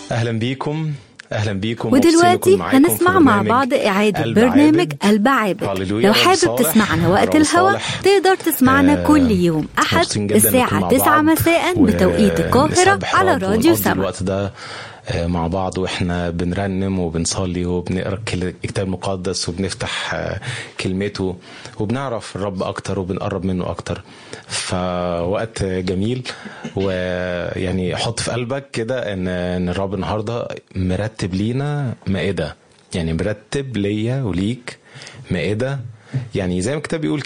اهلا بيكم اهلا بيكم ودلوقتي هنسمع مع بعض إعادة برنامج قلب عابد لو حابب تسمعنا وقت الهوا تقدر تسمعنا آه كل يوم أحد الساعة 9 مساء بتوقيت القاهرة على راديو سما الوقت ده مع بعض واحنا بنرنم وبنصلي وبنقرا الكتاب المقدس وبنفتح كلمته وبنعرف الرب اكتر وبنقرب منه اكتر فوقت جميل ويعني حط في قلبك كده ان ان الرب النهارده مرتب لينا مائده يعني مرتب ليا وليك مائده يعني زي ما الكتاب بيقول